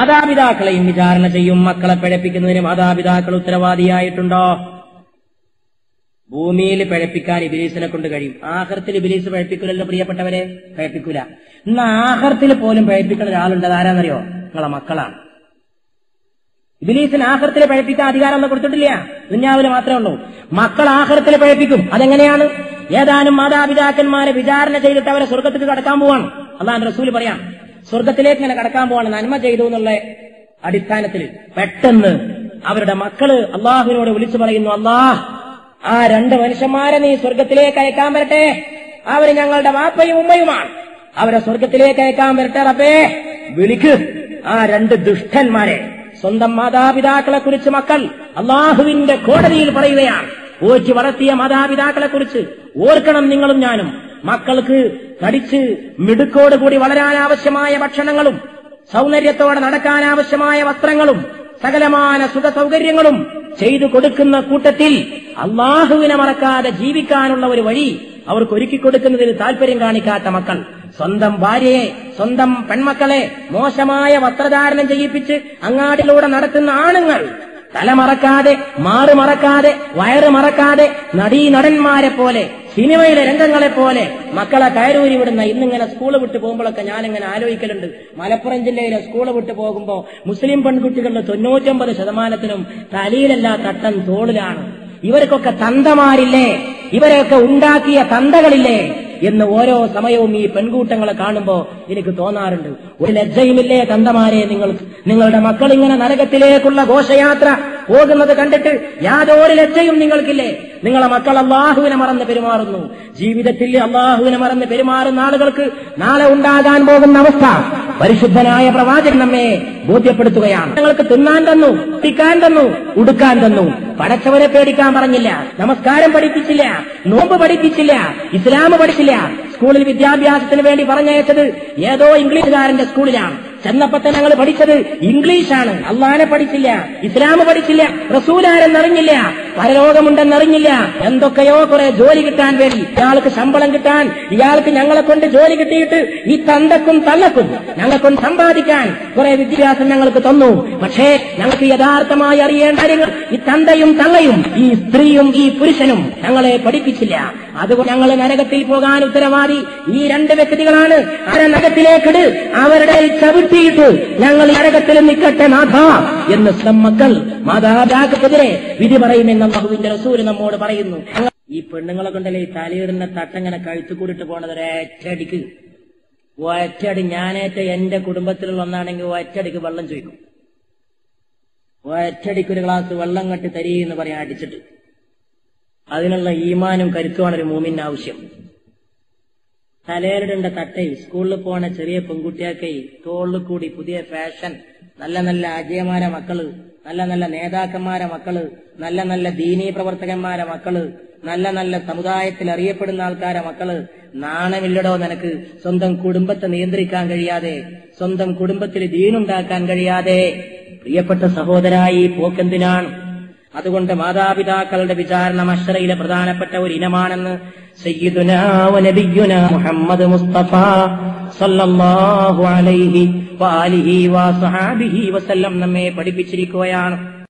മാതാപിതാക്കളെയും വിചാരണ ചെയ്യും മക്കളെ പിഴപ്പിക്കുന്നതിന് മാതാപിതാക്കൾ ഉത്തരവാദിയായിട്ടുണ്ടോ ഭൂമിയിൽ പിഴപ്പിക്കാൻ ഇബിലീസിനെ കൊണ്ട് കഴിയും ആഹർത്തിൽ ഇബിലീസ് പിഴപ്പിക്കില്ലല്ലോ പ്രിയപ്പെട്ടവരെ പിഴപ്പിക്കൂല ഇന്ന് ആഹർത്തിൽ പോലും പിഴപ്പിക്കുന്ന ഒരാളുണ്ട് അത് ആരാന്നറിയോ നിങ്ങളെ മക്കളാണ് ഇബിലീസിന് ആഹർത്തിൽ പിഴപ്പിക്കാൻ അധികാരം ഒന്നും കൊടുത്തിട്ടില്ല ദുഞ്ഞാവില് മാത്രമേ ഉള്ളൂ മക്കൾ ആഹർത്തിൽ പിഴപ്പിക്കും അതെങ്ങനെയാണ് ഏതാനും മാതാപിതാക്കന്മാരെ വിചാരണ ചെയ്തിട്ട് അവരെ സ്വർഗത്തേക്ക് കടക്കാൻ പോവാണ് അള്ളാൻ റസൂല് പറയാം സ്വർഗത്തിലേക്ക് ഇങ്ങനെ കടക്കാൻ പോവാണ് നന്മ ചെയ്തു എന്നുള്ള അടിസ്ഥാനത്തിൽ പെട്ടെന്ന് അവരുടെ മക്കള് അള്ളാഹുവിനോട് വിളിച്ചു പറയുന്നു അള്ളാഹ് ആ രണ്ട് മനുഷ്യന്മാരെ നീ സ്വർഗത്തിലേക്ക് അയക്കാൻ വരട്ടെ അവര് ഞങ്ങളുടെ വാപ്പയും ഉമ്മയുമാണ് അവരെ സ്വർഗത്തിലേക്ക് അയക്കാൻ വരട്ടെ റബ്ബേ വിളിക്ക് ആ രണ്ട് ദുഷ്ടന്മാരെ സ്വന്തം മാതാപിതാക്കളെ കുറിച്ച് മക്കൾ അള്ളാഹുവിന്റെ കോടതിയിൽ പറയുകയാണ് ഓറ്റി വളർത്തിയ മാതാപിതാക്കളെ കുറിച്ച് ഓർക്കണം നിങ്ങളും ഞാനും മക്കൾക്ക് കടിച്ച് മിടുക്കോടുകൂടി വളരാൻ ആവശ്യമായ ഭക്ഷണങ്ങളും സൗന്ദര്യത്തോടെ നടക്കാൻ ആവശ്യമായ വസ്ത്രങ്ങളും സകലമാന സുഖ സൗകര്യങ്ങളും ചെയ്തു കൊടുക്കുന്ന കൂട്ടത്തിൽ അള്ളാഹുവിനെ മറക്കാതെ ജീവിക്കാനുള്ള ഒരു വഴി അവർക്ക് ഒരുക്കി കൊടുക്കുന്നതിൽ താല്പര്യം കാണിക്കാത്ത മക്കൾ സ്വന്തം ഭാര്യയെ സ്വന്തം പെൺമക്കളെ മോശമായ വസ്ത്രധാരണം ചെയ്യിപ്പിച്ച് അങ്ങാടിലൂടെ നടത്തുന്ന ആണുങ്ങൾ തലമറക്കാതെ മാറ് മറക്കാതെ വയറ് മറക്കാതെ നടീനടന്മാരെ പോലെ സിനിമയിലെ രംഗങ്ങളെ പോലെ മക്കളെ കയറൂരി വിടുന്ന ഇന്നിങ്ങനെ സ്കൂൾ വിട്ട് പോകുമ്പോഴൊക്കെ ഞാനിങ്ങനെ ആലോചിക്കലുണ്ട് മലപ്പുറം ജില്ലയിലെ സ്കൂൾ വിട്ട് പോകുമ്പോ മുസ്ലിം പെൺകുട്ടികളുടെ തൊണ്ണൂറ്റൊമ്പത് ശതമാനത്തിനും തലയിലല്ല തട്ടൻ തോളിലാണ് ഇവർക്കൊക്കെ തന്തമാരില്ലേ ഇവരെയൊക്കെ ഉണ്ടാക്കിയ തന്തകളില്ലേ എന്ന് ഓരോ സമയവും ഈ പെൺകൂട്ടങ്ങളെ കാണുമ്പോ എനിക്ക് തോന്നാറുണ്ട് ഒരു ലജ്ജയുമില്ലേ തന്തമാരെ നിങ്ങൾ നിങ്ങളുടെ മക്കൾ ഇങ്ങനെ നരകത്തിലേക്കുള്ള ഘോഷയാത്ര പോകുന്നത് കണ്ടിട്ട് യാതൊരു ലജ്ജയും നിങ്ങൾക്കില്ലേ നിങ്ങളെ മക്കൾ അള്ളാഹുവിനെ മറന്ന് പെരുമാറുന്നു ജീവിതത്തിൽ അള്ളാഹുവിനെ മറന്ന് പെരുമാറുന്ന ആളുകൾക്ക് നാളെ ഉണ്ടാകാൻ പോകുന്ന അവസ്ഥ പരിശുദ്ധനായ പ്രവാചകൻ നമ്മെ ബോധ്യപ്പെടുത്തുകയാണ് ഞങ്ങൾക്ക് തിന്നാൻ തന്നു കുടിക്കാൻ തന്നു ഉടുക്കാൻ തന്നു പടച്ചവരെ പേടിക്കാൻ പറഞ്ഞില്ല നമസ്കാരം പഠിപ്പിച്ചില്ല നോമ്പ് പഠിപ്പിച്ചില്ല ഇസ്ലാം പഠിച്ചില്ല സ്കൂളിൽ വിദ്യാഭ്യാസത്തിന് വേണ്ടി പറഞ്ഞയച്ചത് ഏതോ ഇംഗ്ലീഷുകാരന്റെ സ്കൂളിലാണ് ചെന്നപ്പോ തന്നെ ഞങ്ങൾ പഠിച്ചത് ഇംഗ്ലീഷാണ് അള്ളാനെ പഠിച്ചില്ല ഇസ്ലാം പഠിച്ചില്ല റസൂലാരെന്നറിഞ്ഞില്ല പരലോകമുണ്ടെന്നറിഞ്ഞില്ല എന്തൊക്കെയോ കുറെ ജോലി കിട്ടാൻ വേണ്ടി ഇയാൾക്ക് ശമ്പളം കിട്ടാൻ ഇയാൾക്ക് ഞങ്ങളെ കൊണ്ട് ജോലി കിട്ടിയിട്ട് ഈ തന്തക്കും തള്ളക്കും ഞങ്ങൾക്കൊന്ന് സമ്പാദിക്കാൻ കുറെ വിദ്യാഭ്യാസം ഞങ്ങൾക്ക് തന്നു പക്ഷേ ഞങ്ങൾക്ക് യഥാർത്ഥമായി അറിയേണ്ട കാര്യങ്ങൾ ഈ തന്തയും തള്ളയും ഈ സ്ത്രീയും ഈ പുരുഷനും ഞങ്ങളെ പഠിപ്പിച്ചില്ല അതുകൊണ്ട് ഞങ്ങൾ നരകത്തിൽ പോകാൻ ഉത്തരവാദി ഈ രണ്ട് വ്യക്തികളാണ് അവരെ നരകത്തിലേക്കിട് അവരുടെ ചവിട്ടിയിട്ട് ഞങ്ങൾ നരകത്തിൽ നിൽക്കട്ടെ നാഥ എന്ന് മക്കൾ മാതാപിതാക്കൾക്കെതിരെ വിധി പറയുമെന്ന് അള്ളാഹുവിന്റെ റസൂല് നമ്മോട് പറയുന്നു ഈ പെണ്ണുങ്ങളെ കൊണ്ടല്ലേ ഈ തലയിടുന്ന തട്ടങ്ങനെ കഴുത്തു കൂടിട്ട് പോണത് ഒരൊറ്റടിക്ക് ഒറ്റടി ഞാനേറ്റ എന്റെ കുടുംബത്തിലുള്ള ഒന്നാണെങ്കിൽ ഒറ്റടിക്ക് വെള്ളം ചോദിക്കും ഒറ്റടിക്ക് ഒരു ഗ്ലാസ് വെള്ളം കെട്ടി തരീന്ന് പറയാൻ അടിച്ചിട്ട് അതിനുള്ള ഈമാനും കരുത്തുമാണ് ഒരു മൂമിന് ആവശ്യം തലയിലിടേണ്ട തട്ടൈ സ്കൂളിൽ പോണ ചെറിയ പെൺകുട്ടിയാക്കൈ തോളിൽ കൂടി പുതിയ ഫാഷൻ നല്ല നല്ല അജയമാരെ മക്കള് നല്ല നല്ല നേതാക്കന്മാരെ മക്കള് നല്ല നല്ല ദീനീ പ്രവർത്തകന്മാരെ മക്കള് നല്ല നല്ല സമുദായത്തിൽ അറിയപ്പെടുന്ന ആൾക്കാരെ മക്കള് നാണമില്ലടോ നിനക്ക് സ്വന്തം കുടുംബത്തെ നിയന്ത്രിക്കാൻ കഴിയാതെ സ്വന്തം കുടുംബത്തിൽ ദീനുണ്ടാക്കാൻ കഴിയാതെ പ്രിയപ്പെട്ട സഹോദരായി പോക്കെന്തിനാണ് അതുകൊണ്ട് മാതാപിതാക്കളുടെ വിചാരണ മഷറയിലെ പ്രധാനപ്പെട്ട ഒരു ഇനമാണെന്ന് സയ്യിദുനാ വനബിയുനാ മുഹമ്മദ് മുസ്തഫ സല്ലല്ലാഹു അലൈഹി വആലിഹി വസഹാബിഹി വസല്ലം നമ്മെ പഠിപ്പിച്ചിരിക്കുകയാണ്